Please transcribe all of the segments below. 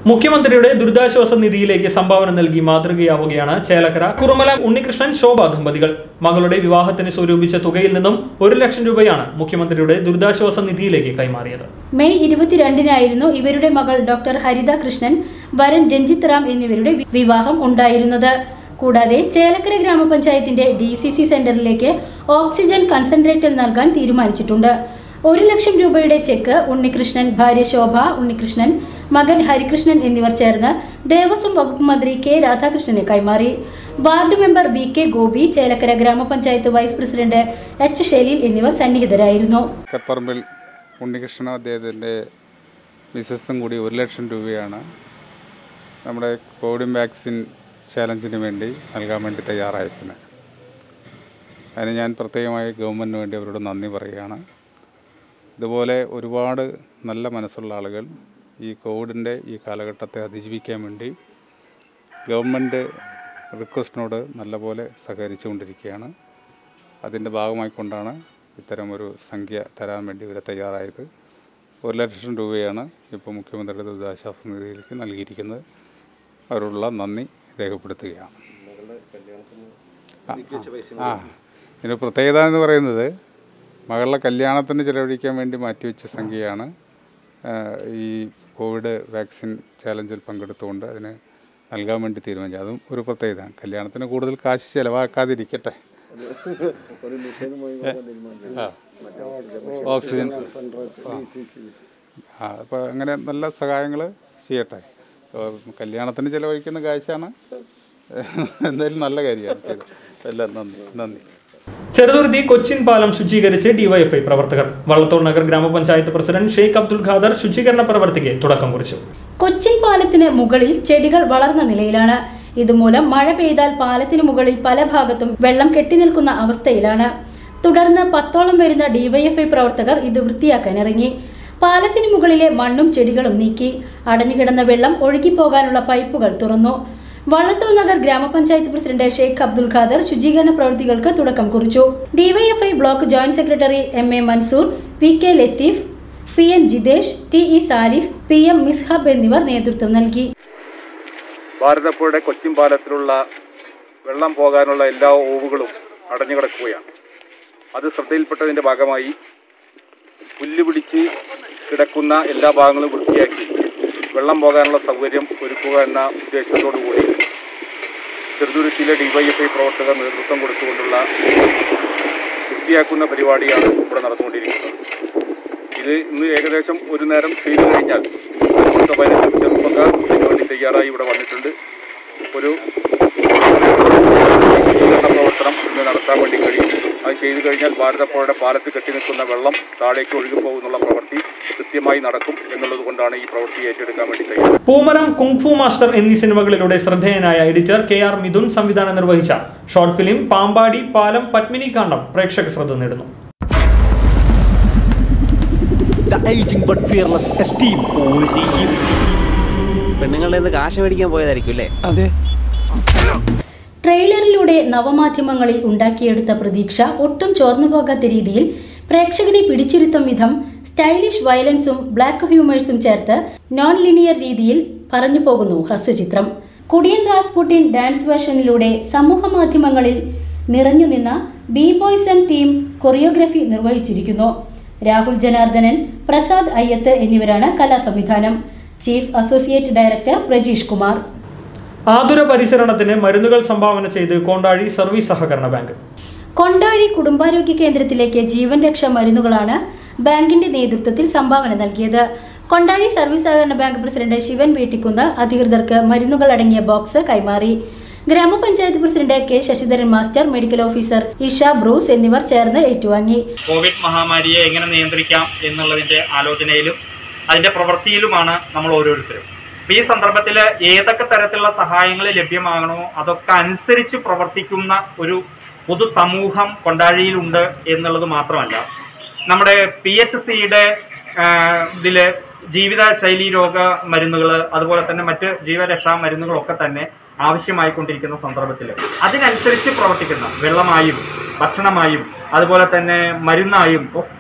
മുഖ്യമന്ത്രിയുടെ ദുരിതാശ്വാസ നിധിയിലേക്ക് സംഭാവന നൽകി മാതൃകയാവുകയാണ് ചേലക്കര കുറുമല ഉണ്ണികൃഷ്ണൻ ശോഭ ദമ്പതികൾ മകളുടെ വിവാഹത്തിന് സ്വരൂപിച്ച തുകയിൽ നിന്നും ഒരു ലക്ഷം രൂപയാണ് മുഖ്യമന്ത്രിയുടെ ദുരിതാശ്വാസ നിധിയിലേക്ക് കൈമാറിയത് മെയ് ഇരുപത്തിരണ്ടിനായിരുന്നു ഇവരുടെ മകൾ ഡോക്ടർ ഹരിത കൃഷ്ണൻ വരൻ രഞ്ജിത്ത് റാം എന്നിവരുടെ വി- വിവാഹം ഉണ്ടായിരുന്നത് കൂടാതെ ചേലക്കര ഗ്രാമപഞ്ചായത്തിന്റെ ഡി സി സി സെന്ററിലേക്ക് ഓക്സിജൻ കൺസെൻട്രേറ്റർ നൽകാൻ തീരുമാനിച്ചിട്ടുണ്ട് ഒരു ലക്ഷം രൂപയുടെ ചെക്ക് ഉണ്ണികൃഷ്ണൻ ഭാര്യ ശോഭ ഉണ്ണികൃഷ്ണൻ മകൻ ഹരികൃഷ്ണൻ എന്നിവർ ചേർന്ന് ദേവസ്വം വകുപ്പ് മന്ത്രി കെ രാധാകൃഷ്ണന് കൈമാറി ward member V K Gopi Chelakkara gramapanchayat vice president H Shaleel എന്നിവർ സന്നിഹിതരായിരുന്നു കപ്പറമ്പിൽ ഉണ്ണികൃഷ്ണൻ അദ്ദേഹത്തിൻ്റെ മിസ്സസും കൂടി ഒരു ലക്ഷം രൂപയാണ് നമ്മുടെ കോവിഡ് വാക്സിൻ ചാലഞ്ചിന് വേണ്ടി നൽകാൻ വേണ്ടി തയ്യാറായിരിക്കുന്നത് അതിന് ഞാൻ പ്രത്യേകമായി ഗവൺമെൻറ്റിന് വേണ്ടി അവരോട് നന്ദി പറയുകയാണ് ഇതുപോലെ ഒരുപാട് നല്ല മനസ്സുള്ള ആളുകൾ ഈ കോവിഡിൻ്റെ ഈ കാലഘട്ടത്തെ അതിജീവിക്കാൻ വേണ്ടി ഗവൺമെൻറ് റിക്വസ്റ്റിനോട് നല്ലപോലെ സഹകരിച്ചുകൊണ്ടിരിക്കുകയാണ് അതിൻ്റെ ഭാഗമായിക്കൊണ്ടാണ് ഇത്തരം ഒരു സംഖ്യ തരാൻ വേണ്ടി ഇവരെ തയ്യാറായത് ഒരു ലക്ഷം രൂപയാണ് ഇപ്പോൾ മുഖ്യമന്ത്രിയുടെ ദുരിതാശ്വാസ നിധിയിലേക്ക് നൽകിയിരിക്കുന്നത് അവരോടുള്ള നന്ദി രേഖപ്പെടുത്തുകയാണ് ആ, ആ ഇതിന് പ്രത്യേകത എന്ന് പറയുന്നത് മകളുടെ കല്യാണത്തിന് ചിലവഴിക്കാൻ വേണ്ടി മാറ്റിവെച്ച സംഖ്യയാണ് ആ, ഈ കോവിഡ് വാക്സിൻ ചാലഞ്ചിൽ പങ്കെടുത്തുകൊണ്ട് അതിന് നൽകാൻ വേണ്ടി തീരുമാനിച്ചത് അതും ഒരു പ്രത്യേകത കല്യാണത്തിന് കൂടുതൽ കാശ് ചിലവാക്കാതിരിക്കട്ടെ ആ. ഓക്സിജൻ ആ അപ്പോൾ അങ്ങനെ നല്ല സഹായങ്ങൾ ചെയ്യട്ടെ അപ്പോൾ കല്യാണത്തിന് ചിലവഴിക്കുന്ന കാശാണ് എന്തായാലും നല്ല കാര്യമാണ് ചെയ്തത് എല്ലാം നന്ദി നന്ദി ചെറുതുരുത്തി കൊച്ചിൻ പാലം ശുചീകരിച്ച് ഡിവൈഎഫ്ഐ പ്രവർത്തകർ വള്ളത്തോൾ നഗർ ഗ്രാമപഞ്ചായത്ത് പ്രസിഡന്റ് ഷെയ്ഖ് അബ്ദുൽ ഖാദർ ശുചീകരണ പ്രവർത്തിക്ക് തുടക്കം കുറിച്ചു കൊച്ചിൻ പാലത്തിന് മുകളിൽ ചെടികൾ വളർന്ന നിലയിലാണ് ഇതുമൂലം മഴ പെയ്താൽ പാലത്തിന് മുകളിൽ പല ഭാഗത്തും വെള്ളം കെട്ടിനിൽക്കുന്ന അവസ്ഥയിലാണ് തുടർന്ന് പത്തോളം വരുന്ന ഡിവൈഎഫ്ഐ പ്രവർത്തകർ ഇത് വൃത്തിയാക്കാൻ ഇറങ്ങി പാലത്തിന് മുകളിലെ മണ്ണും ചെടികളും നീക്കി അടഞ്ഞുകിടന്ന വെള്ളം ഒഴുകിപ്പോകാനുള്ള പൈപ്പുകൾ തുറന്നു വള്ളത്തോൾ നഗർ ഗ്രാമപഞ്ചായത്ത് പ്രസിഡന്റ് ഷെയ്ഖ് അബ്ദുൽ ഖാദർ ശുചീകരണ പ്രവൃത്തികൾക്ക് തുടക്കം കുറിച്ചു DYFI block joint secretary M A Mansoor P K Latheef P N Jithesh T E Salih P M Mishab എന്നിവർ നേതൃത്വം നൽകി ഭാരതപ്പുഴയുടെ കൊച്ചിൻ പാലത്തിലുള്ള വെള്ളം പോകാനുള്ള എല്ലാ ഓവുകളും അടഞ്ഞു കിടക്കുകയാണ് അത് ശ്രദ്ധയിൽപ്പെട്ടതിന്റെ ഭാഗമായി പുല്ല് പിടിച്ച് കിടക്കുന്ന എല്ലാ ഭാഗങ്ങളും വൃത്തിയാക്കി വെള്ളം പോകാനുള്ള സൗകര്യം ഒരുക്കുക എന്ന ഉദ്ദേശത്തോടു കൂടി ചെറുതുരുത്തിയിലെ ഡിവൈഎഫ്ഐ പ്രവർത്തകർ നേതൃത്വം കൊടുത്തുകൊണ്ടുള്ള വൃത്തിയാക്കുന്ന പരിപാടിയാണ് ഇവിടെ നടന്നുകൊണ്ടിരിക്കുന്നത് ഇത് ഇന്ന് ഏകദേശം ഒരു നേരം ചെയ്തു കഴിഞ്ഞാൽ പത്ത് പതിനഞ്ച് ചെറുപ്പക്കാർ ഇതിനു വേണ്ടി തയ്യാറായി ഇവിടെ വന്നിട്ടുണ്ട് ഒരു ശുചീകരണ പ്രവർത്തനം ഇന്ന് നടത്താൻ വേണ്ടി കഴിയും അത് ചെയ്തു കഴിഞ്ഞാൽ ഭാരതപ്പുഴയുടെ പാലത്ത് കെട്ടി നിൽക്കുന്ന വെള്ളം താഴേക്ക് ഒഴുകിപ്പോകുന്നുള്ള പ്രവൃത്തി കൃത്യമായി നടക്കും എന്നുള്ളത് കൊണ്ടാണ് ഈ പ്രവൃത്തി ഏറ്റെടുക്കാൻ വേണ്ടി കഴിയുന്നത് പൂമരം കുങ്ഫു മാസ്റ്റർ എന്നീ സിനിമകളിലൂടെ ശ്രദ്ധേയനായ എഡിറ്റർ കെ ആർ മിഥുൻ സംവിധാനം നിർവഹിച്ച ഷോർട്ട് ഫിലിം പാമ്പാടി പാലം പത്മിനി കാണ്ഡം പ്രേക്ഷക ശ്രദ്ധ നേടുന്നു the ageing but fearless esteem ഒരിക്കും പെണ്ണുങ്ങളുടെ നിന്ന് കാശ് മേടിക്കാൻ പോയതായിരിക്കും അല്ലേ അതെ ട്രെയിലറിലൂടെ നവമാധ്യമങ്ങളിൽ ഉണ്ടാക്കിയെടുത്ത പ്രതീക്ഷ ഒട്ടും ചോർന്നു പോകാത്ത രീതിയിൽ പ്രേക്ഷകനെ പിടിച്ചിരുത്തും വിധം സ്റ്റൈലിഷ് വയലൻസും ബ്ലാക്ക് ഹ്യൂമേഴ്സും ചേർത്ത് നോൺ ലിനിയർ രീതിയിൽ പറഞ്ഞു പോകുന്നു ഹ്രസ്വചിത്രം കുടിയൻ റാസ്പുട്ടിൻ ഡാൻസ് വേർഷനിലൂടെ സമൂഹ മാധ്യമങ്ങളിൽ നിറഞ്ഞു നിന്ന B boys and team choreography നിർവഹിച്ചിരിക്കുന്നു രാഹുൽ ജനാർദ്ദനൻ പ്രസാദ് അയ്യത്ത് എന്നിവരാണ് കലാസംവിധാനം chief associate director Prajeesh Kumar ആതുര പരിസരണത്തിന് മരുന്നുകൾ സംഭാവന ചെയ്ത് കോണ്ടാഴി സർവീസ് സഹകരണ ബാങ്ക് കൊണ്ടാഴി കുടുംബാരോഗ്യ കേന്ദ്രത്തിലേക്ക് ജീവൻ രക്ഷാ മരുന്നുകളാണ് ബാങ്കിന്റെ നേതൃത്വത്തിൽ സംഭാവന നൽകിയത് കൊണ്ടാഴി സർവീസ് സഹകരണ ബാങ്ക് പ്രസിഡന്റ് ശിവൻ വീട്ടിക്കുന്ന് അധികൃതർക്ക് മരുന്നുകൾ അടങ്ങിയ ബോക്സ് കൈമാറി gramapanchayat president K Sasidharan master medical officer Isha Bruce എന്നിവർ ചേർന്ന് ഏറ്റുവാങ്ങി കോവിഡ് മഹാമാരിയെ എങ്ങനെ നിയന്ത്രിക്കാം എന്നുള്ളതിന്റെ ആലോചനയിലും അതിന്റെ പ്രവൃത്തിയിലുമാണ് നമ്മൾ ഓരോരുത്തരും അപ്പൊ ഈ സന്ദർഭത്തിൽ ഏതൊക്കെ തരത്തിലുള്ള സഹായങ്ങൾ ലഭ്യമാകണോ അതൊക്കെ അനുസരിച്ച് പ്രവർത്തിക്കുന്ന ഒരു പൊതുസമൂഹം കൊണ്ടാഴിയിലുണ്ട് എന്നുള്ളത് മാത്രമല്ല നമ്മുടെ പി എച്ച് സിയുടെ ഇതില് ജീവിതശൈലി രോഗ മരുന്നുകൾ അതുപോലെ തന്നെ മറ്റ് ജീവരക്ഷാ മരുന്നുകളൊക്കെ തന്നെ ആവശ്യമായിക്കൊണ്ടിരിക്കുന്ന സന്ദർഭത്തിൽ അതിനനുസരിച്ച് പ്രവർത്തിക്കുന്ന വെള്ളമായും ഭക്ഷണമായും അതുപോലെ തന്നെ മരുന്നായും ഒക്കെ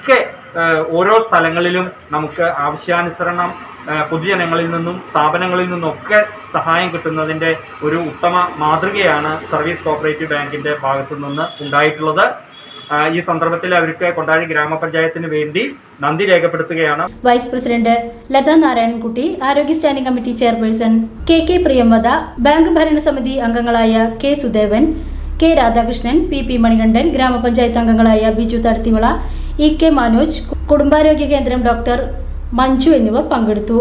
ഏഹ്, ഓരോ സ്ഥലങ്ങളിലും നമുക്ക് ആവശ്യാനുസരണം ഏഹ്, പൊതുജനങ്ങളിൽ നിന്നും സ്ഥാപനങ്ങളിൽ നിന്നൊക്കെ സഹായം കിട്ടുന്നതിൻ്റെ ഒരു ഉത്തമ മാതൃകയാണ് സർവീസ് കോപ്പറേറ്റീവ് ബാങ്കിൻ്റെ ഭാഗത്തു നിന്ന് ഉണ്ടായിട്ടുള്ളത് ആഹ്, ഈ സന്ദർഭത്തിൽ അവർക്ക് കൊണ്ടാഴി ഗ്രാമപഞ്ചായത്തിന് വേണ്ടി നന്ദി രേഖപ്പെടുത്തുകയാണ് വൈസ് പ്രസിഡന്റ് ലതാ നാരായണൻകുട്ടി ആരോഗ്യ standing committee chairperson K K Priyamvada bank ഭരണസമിതി അംഗങ്ങളായ K Sudevan K Radhakrishnan P P Manikandan gramapanchayat അംഗങ്ങളായ ബിജു തടത്തിവള ഇ കെ മനോജ് കുടുംബാരോഗ്യ കേന്ദ്രം ഡോക്ടർ മഞ്ജു എന്നിവർ പങ്കെടുത്തു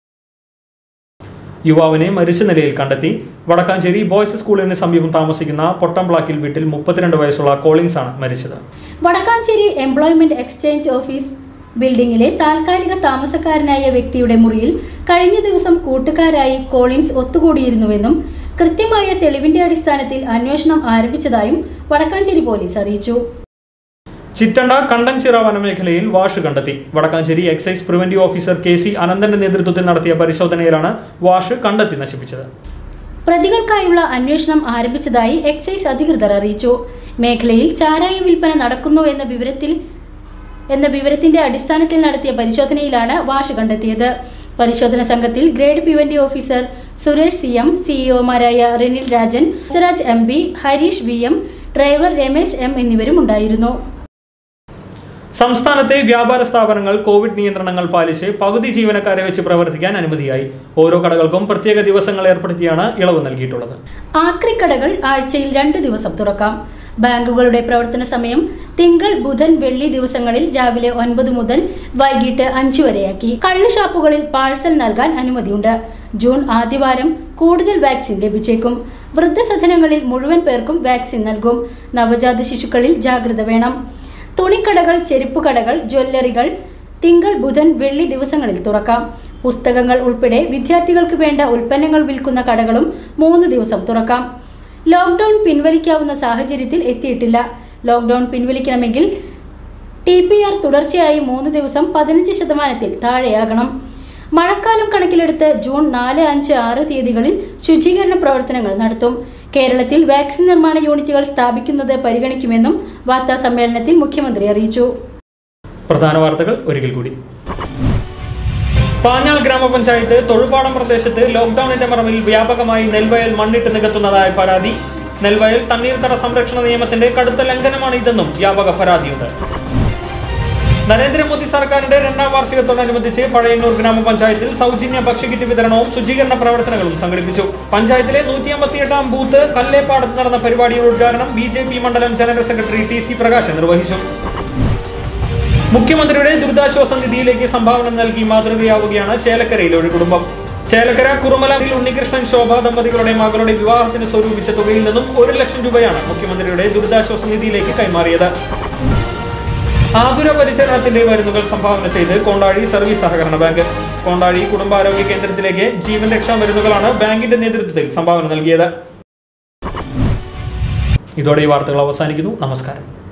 യുവാവിനെ മരിച്ച നിലയിൽ കണ്ടെത്തി വടക്കാഞ്ചേരി ബോയ്സ് സ്കൂളിന് സമീപം താമസിക്കുന്ന പൊട്ടംപ്ലാക്കിൽ വീട്ടിൽ മുപ്പത്തിരണ്ട് വയസ്സുള്ള കോളിൻസ് ആണ് മരിച്ചത് വടക്കാഞ്ചേരി എംപ്ലോയ്മെന്റ് എക്സ്ചേഞ്ച് ഓഫീസ് ബിൽഡിംഗിലെ താൽക്കാലിക താമസക്കാരനായ വ്യക്തിയുടെ മുറിയിൽ കഴിഞ്ഞ ദിവസം കൂട്ടുകാരായി കോളിൻസ് ഒത്തുകൂടിയിരുന്നുവെന്നും കൃത്യമായ തെളിവിന്റെ അടിസ്ഥാനത്തിൽ അന്വേഷണം ആരംഭിച്ചതായും വടക്കാഞ്ചേരി പോലീസ് അറിയിച്ചു ചിറ്റണ്ട കണ്ടൻചിറ വനമേഖലയിൽ വാഷ് കണ്ടെത്തി Vadakkanchery excise preventive officer K C അനന്തന്റെ നേതൃത്വത്തിൽ നടത്തിയ പരിശോധനയിലാണ് വാഷ് കണ്ടെത്തി നശിപ്പിച്ചത് പ്രതികൾക്കായുള്ള അന്വേഷണം ആരംഭിച്ചതായി എക്സൈസ് അധികൃതർ അറിയിച്ചു മേഖലയിൽ ചാരായ വിൽപ്പന നടക്കുന്നു എന്ന വിവരത്തിൽ എന്ന വിവരത്തിന്റെ അടിസ്ഥാനത്തിൽ നടത്തിയ പരിശോധനയിലാണ് വാഷ് കണ്ടെത്തിയത് പരിശോധന സംഘത്തിൽ grade preventive officer Suresh C M സിഇഒമാരായ Rinil Rajan Siraj M B Harish V M driver Ramesh M എന്നിവരും ഉണ്ടായിരുന്നു സംസ്ഥാനത്തെ വ്യാപാര സ്ഥാപനങ്ങൾ കോവിഡ് നിയന്ത്രണങ്ങൾ പാലിച്ച് പകുതി ജീവനക്കാരെ വെച്ച് പ്രവർത്തിക്കാൻ അനുമതിയായി ഓരോ കടകൾക്കും പ്രത്യേക ദിവസങ്ങൾ ഏർപ്പെടുത്തിയാണ് ഇളവ് നൽകിയിട്ടുള്ളത് ആക്രിക്കടകൾ ആഴ്ചയിൽ രണ്ട് ദിവസം തുറക്കാം ബാങ്കുകളുടെ പ്രവർത്തന സമയം തിങ്കൾ ബുധൻ വെള്ളി ദിവസങ്ങളിൽ രാവിലെ ഒൻപത് മുതൽ വൈകിട്ട് അഞ്ചു വരെയാക്കി കള്ള് ഷാപ്പുകളിൽ പാഴ്സൽ നൽകാൻ അനുമതിയുണ്ട് ജൂൺ ആദ്യവാരം കൂടുതൽ വാക്സിൻ ലഭിച്ചേക്കും വൃദ്ധസദനങ്ങളിൽ മുഴുവൻ പേർക്കും വാക്സിൻ നൽകും നവജാത ശിശുക്കളിൽ ജാഗ്രത വേണം തുണിക്കടകൾ ചെരുപ്പുകടകൾ ജ്വല്ലറികൾ തിങ്കൾ ബുധൻ വെള്ളി ദിവസങ്ങളിൽ തുറക്കാം പുസ്തകങ്ങൾ ഉൾപ്പെടെ വിദ്യാർത്ഥികൾക്ക് വേണ്ട ഉൽപ്പന്നങ്ങൾ വിൽക്കുന്ന കടകളും മൂന്ന് ദിവസം തുറക്കാം ലോക്ക്ഡൌൺ പിൻവലിക്കാവുന്ന സാഹചര്യത്തിൽ എത്തിയിട്ടില്ല ലോക്ക്ഡൌൺ പിൻവലിക്കണമെങ്കിൽ ടി പി ആർ തുടർച്ചയായി മൂന്ന് ദിവസം പതിനഞ്ച് ശതമാനത്തിൽ താഴെയാകണം മഴക്കാലം കണക്കിലെടുത്ത് ജൂൺ നാല് അഞ്ച് ആറ് തീയതികളിൽ ശുചീകരണ പ്രവർത്തനങ്ങൾ നടത്തും കേരളത്തിൽ വാക്സിൻ നിർമ്മാണ യൂണിറ്റുകൾ സ്ഥാപിക്കുന്നത് പരിഗണിക്കുമെന്നും വാർത്താ സമ്മേളനത്തിൽ മുഖ്യമന്ത്രി അറിയിച്ചു പ്രധാന വാർത്തകൾ ഒരിക്കൽ കൂടി പാഞ്ഞാൾ ഗ്രാമപഞ്ചായത്ത് തൊഴുപാടം പ്രദേശത്ത് ലോക്ഡൌണിന്റെ മറവിൽ വ്യാപകമായി നെൽവയൽ മണ്ണിട്ട് നികത്തുന്നതായ പരാതി നെൽവയൽ തണ്ണീർത്തട സംരക്ഷണ നിയമത്തിന്റെ കടുത്ത ലംഘനമാണ് ഇതെന്നും വ്യാപക പരാതിയുണ്ട് നരേന്ദ്രമോദി സർക്കാരിന്റെ രണ്ടാം വാർഷികത്തോടനുബന്ധിച്ച് പഴയന്നൂർ ഗ്രാമപഞ്ചായത്തിൽ സൗജന്യ ഭക്ഷ്യക്കിറ്റ് വിതരണവും ശുചീകരണ പ്രവർത്തനങ്ങളും സംഘടിപ്പിച്ചു പഞ്ചായത്തിലെ നൂറ്റി അമ്പത്തിയെട്ടാം ബൂത്ത് കല്ലേപ്പാടത്ത് നടന്ന പരിപാടിയുടെ ഉദ്ഘാടനം ബി ജെ പി മണ്ഡലം general secretary T C Prakash നിർവഹിച്ചു മുഖ്യമന്ത്രിയുടെ ദുരിതാശ്വാസ നിധിയിലേക്ക് സംഭാവന നൽകി മാതൃകയാവുകയാണ് ചേലക്കരയിലെ ഒരു കുടുംബം ചേലക്കര കുറുമലയിൽ ഉണ്ണികൃഷ്ണൻ ശോഭ ദമ്പതികളുടെ മകളുടെ വിവാഹത്തിന് സ്വരൂപിച്ച തുകയിൽ നിന്നും ഒരു ലക്ഷം രൂപയാണ് മുഖ്യമന്ത്രിയുടെ ദുരിതാശ്വാസ നിധിയിലേക്ക് കൈമാറിയത് ആതുര പരിചരണത്തിന്റെ മരുന്നുകൾ സംഭാവന ചെയ്ത് കോണ്ടാഴി സർവീസ് സഹകരണ ബാങ്ക് കോണ്ടാഴി കുടുംബാരോഗ്യ കേന്ദ്രത്തിലേക്ക് ജീവൻ രക്ഷാ മരുന്നുകളാണ് ബാങ്കിന്റെ നേതൃത്വത്തിൽ സംഭാവന നൽകിയത് ഇതോടെ ഈ വാർത്തകൾ അവസാനിക്കുന്നു നമസ്കാരം